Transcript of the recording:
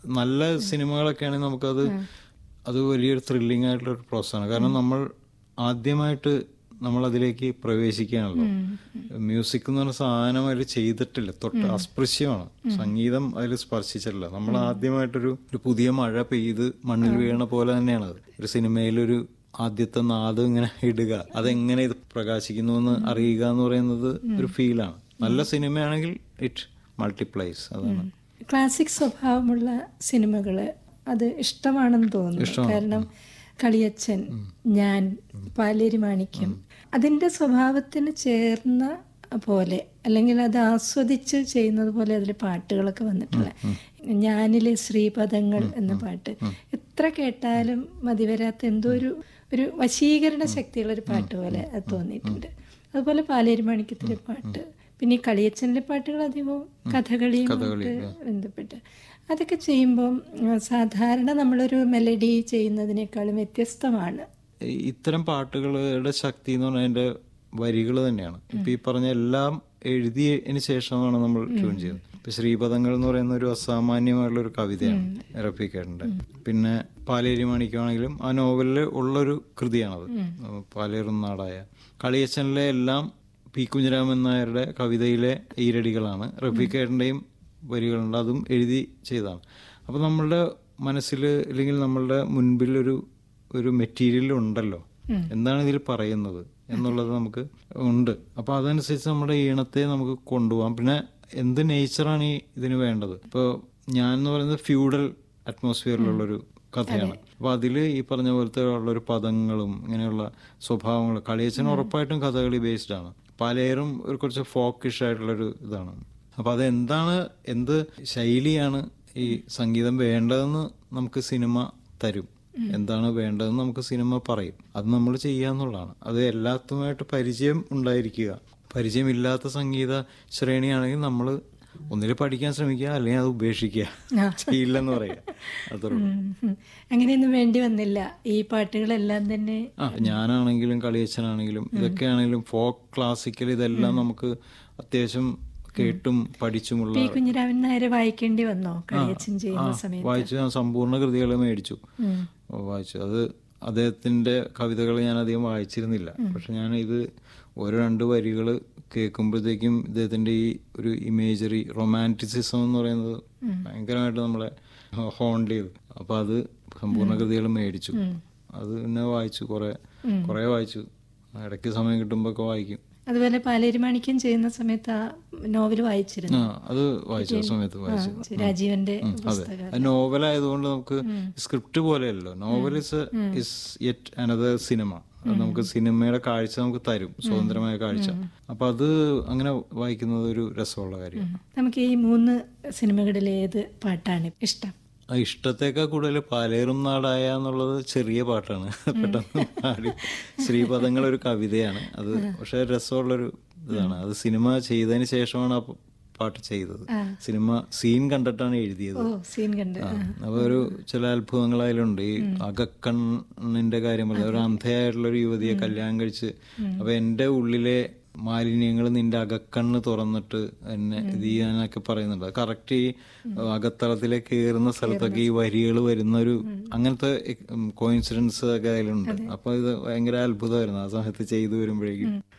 നല്ല സിനിമകളൊക്കെ ആണെങ്കിൽ നമുക്കത് അത് വലിയൊരു ത്രില്ലിംഗ് ആയിട്ടുള്ള ഒരു പ്രോസസ്സാണ് കാരണം നമ്മൾ ആദ്യമായിട്ട് നമ്മൾ അതിലേക്ക് പ്രവേശിക്കുകയാണല്ലോ മ്യൂസിക് എന്ന് പറഞ്ഞ സാധനം അതിൽ ചെയ്തിട്ടില്ല തൊട്ട് അസ്പൃശ്യമാണ് സംഗീതം അതിൽ സ്പർശിച്ചിട്ടില്ല നമ്മൾ ആദ്യമായിട്ടൊരു ഒരു പുതിയ മഴ പെയ്ത് മണ്ണിൽ വീണ പോലെ തന്നെയാണ് അത് ഒരു സിനിമയിലൊരു ആദ്യത്തെ നാദം ഇങ്ങനെ ഇടുക അതെങ്ങനെ ഇത് പ്രകാശിക്കുന്നു എന്ന് അറിയുക എന്ന് പറയുന്നത് ഒരു ഫീലാണ് നല്ല സിനിമയാണെങ്കിൽ ഇറ്റ് മൾട്ടിപ്ലൈസ് അതാണ് ക്ലാസിക് സ്വഭാവമുള്ള സിനിമകള് അത് ഇഷ്ടമാണെന്ന് തോന്നുന്നു കാരണം കളിയച്ഛൻ ഞാൻ പാലേരി മാണിക്യം അതിന്റെ സ്വഭാവത്തിന് ചേർന്ന പോലെ അല്ലെങ്കിൽ അത് ആസ്വദിച്ച് ചെയ്യുന്നത് പോലെ അതിൽ പാട്ടുകളൊക്കെ വന്നിട്ടില്ല ഞാനിലെ ശ്രീപദങ്ങൾ എന്ന പാട്ട് എത്ര കേട്ടാലും മതിവരാത്ത എന്തോ ഒരു ഒരു വശീകരണ ശക്തിയുള്ള ഒരു പാട്ട് പോലെ അത് തോന്നിയിട്ടുണ്ട് അതുപോലെ പാലേരി മാണിക്യത്തിലെ പാട്ട് പിന്നെ ഈ കളിയച്ഛനിലെ പാട്ടുകൾ അധികവും കഥകളിയുമായിട്ട് ബന്ധപ്പെട്ട് അതൊക്കെ ചെയ്യുമ്പം ആ, സാധാരണ നമ്മളൊരു മെലഡി ചെയ്യുന്നതിനേക്കാളും വ്യത്യസ്തമാണ് ഈ- ഇത്തരം പാട്ടുകളുടെ ശക്തി എന്ന് പറഞ്ഞാൽ അതിന്റെ വരികൾ തന്നെയാണ് ഇപ്പൊ ഈ പറഞ്ഞ എല്ലാം എഴുതിയതിന് ശേഷമാണ് നമ്മൾ ട്യൂൺ ചെയ്യുന്നത് ഇപ്പൊ ശ്രീപദങ്ങൾ എന്ന് പറയുന്ന ഒരു അസാമാന്യമായിട്ടുള്ള ഒരു കവിതയാണ് റഫീഖേട്ടന്റെ പിന്നെ പാലേരി മാണിക്കുവാണെങ്കിലും ആ നോവലിൽ ഉള്ളൊരു കൃതിയാണത് പാലേറും നാടായ കളിയച്ചനിലെ എല്ലാം പി കുഞ്ഞിരാമൻ നായരുടെ കവിതയിലെ ഈരടികളാണ് റഫീഖേട്ടന്റെയും വരികളുണ്ട് അതും എഴുതി ചെയ്തതാണ് അപ്പൊ നമ്മളുടെ മനസ്സിൽ അല്ലെങ്കിൽ നമ്മളുടെ മുൻപിൽ ഒരു ഒരു മെറ്റീരിയൽ ഉണ്ടല്ലോ എന്താണ് ഇതിൽ പറയുന്നത് എന്നുള്ളത് നമുക്ക് ഉണ്ട് അപ്പൊ അതനുസരിച്ച് നമ്മുടെ ഈണത്തെ നമുക്ക് കൊണ്ടുപോകാം പിന്നെ എന്ത് നേച്ചറാണ് ഈ ഇതിന് വേണ്ടത് ഇപ്പോൾ ഞാൻ എന്ന് പറയുന്നത് ഫ്യൂഡൽ അറ്റ്മോസ്ഫിയറിലുള്ളൊരു കഥയാണ് അപ്പൊ അതിൽ ഈ പറഞ്ഞ പോലത്തെ ഉള്ളൊരു പദങ്ങളും ഇങ്ങനെയുള്ള സ്വഭാവങ്ങൾ കളിയച്ചൻ ഉറപ്പായിട്ടും കഥകളി ബേസ്ഡ് ആണ് പലരും ഒരു കുറച്ച് ഫോക്കിഷ് ആയിട്ടുള്ളൊരു ഇതാണ് അപ്പൊ അതെന്താണ് എന്ത് ശൈലിയാണ് ഈ സംഗീതം വേണ്ടതെന്ന് നമുക്ക് സിനിമ തരും എന്താണ് വേണ്ടതെന്ന് നമുക്ക് സിനിമ പറയും അത് നമ്മൾ ചെയ്യാന്നുള്ളതാണ് അത് എല്ലാത്തുമായിട്ട് പരിചയം ഉണ്ടായിരിക്കുക പരിചയമില്ലാത്ത സംഗീത ശ്രേണിയാണെങ്കിൽ നമ്മൾ ഒന്നിൽ പഠിക്കാൻ ശ്രമിക്കുക അല്ലെങ്കിൽ അത് ഉപേക്ഷിക്കുക ചെയ്യില്ലെന്ന് പറയുക അത്രേ ഉള്ളൂ. ഉം, ഉം. അങ്ങനെയൊന്നും വേണ്ടി വന്നില്ല ഈ പാട്ടുകളെല്ലാം തന്നെ ആ ഞാനാണെങ്കിലും കളിയച്ഛനാണെങ്കിലും ഇതൊക്കെ ആണെങ്കിലും ഫോക്ക് ക്ലാസിക്കൽ ഇതെല്ലാം നമുക്ക് അത്യാവശ്യം കേട്ടും പഠിച്ചുമുള്ള പി കുഞ്ഞിരാമൻ നായരെ വായിക്കേണ്ടി വന്നോ കളിയച്ഛൻ ചെയ്യുന്ന സമയത്ത് വായിച്ചു ഞാൻ സമ്പൂർണ്ണ കൃതികൾ മേടിച്ചു ഉം. വായിച്ചു അത് അദ്ദേഹത്തിന്റെ കവിതകൾ ഞാൻ അധികം വായിച്ചിരുന്നില്ല പക്ഷെ ഞാൻ ഇത് ഓരോ രണ്ട് വരികൾ കേൾക്കുമ്പോഴത്തേക്കും ഇദ്ദേഹത്തിന്റെ ഈ ഒരു ഇമേജറി റൊമാൻറ്റിസിസം എന്ന് പറയുന്നത് ഭയങ്കരമായിട്ട് നമ്മളെ ഹോണ്ട് ചെയ്തു അപ്പൊ അത് സമ്പൂർണ്ണ കൃതികൾ മേടിച്ചു അത് പിന്നെ വായിച്ചു കുറെ കുറെ വായിച്ചു ഇടയ്ക്ക് സമയം കിട്ടുമ്പോ ഒക്കെ വായിക്കും അതുപോലെ പാലേരി മാണിക്യം ചെയ്യുന്ന സമയത്ത് ആ നോവൽ വായിച്ചിരുന്നു ആ അത് വായിച്ചു ആ സമയത്ത് വായിച്ചു രാജീവന്റെ ഉം, അതെ നോവൽ ആയതുകൊണ്ട് നമുക്ക് സ്ക്രിപ്റ്റ് പോലെയല്ലോ novel is is yet another cinema അത് നമുക്ക് സിനിമയുടെ കാഴ്ച നമുക്ക് തരും സ്വതന്ത്രമായ കാഴ്ച അപ്പൊ അത് അങ്ങനെ വായിക്കുന്നത് ഒരു രസമുള്ള കാര്യമാണ് നമുക്ക് ഈ മൂന്ന് സിനിമകളിൽ ഏത് പാട്ടാണ് ഇഷ്ടം ആ ഇഷ്ടത്തേക്കാൾ കൂടുതൽ പാലേറും നാടായ എന്നുള്ളത് ചെറിയ പാട്ടാണ് പെട്ടെന്ന് പാടി ശ്രീപദങ്ങൾ ഒരു കവിതയാണ് അത് പക്ഷെ രസമുള്ളൊരു ഇതാണ് അത് സിനിമ ചെയ്തതിന് ശേഷമാണ് ആ പാട്ട് ചെയ്തത് സിനിമ സീൻ കണ്ടിട്ടാണ് എഴുതിയത് ഓ സീൻ കണ്ട് ആ, അപ്പൊ ഒരു ചില അത്ഭുതങ്ങൾ അതിലുണ്ട് ഈ അകക്കണ്ണിന്റെ കാര്യം പറഞ്ഞ ഒരു അന്ധയായിട്ടുള്ള ഒരു യുവതിയെ കല്യാണം കഴിച്ച് അപ്പൊ എന്റെ ഉള്ളിലെ മാലിന്യങ്ങൾ നിന്റെ അകക്കണ്ണ് തുറന്നിട്ട് എന്നെ ഇത് ചെയ്യാനൊക്കെ പറയുന്നുണ്ട് കറക്റ്റ് ഈ അകത്തളത്തിലേക്ക് കയറുന്ന സ്ഥലത്തൊക്കെ ഈ വരികൾ വരുന്ന ഒരു അങ്ങനത്തെ കോയിൻസിഡൻസ് ഒക്കെ അതിലുണ്ട് അപ്പൊ ഇത് ഭയങ്കര അത്ഭുതമായിരുന്നു ആ സമയത്ത് ചെയ്തു വരുമ്പോഴേക്കും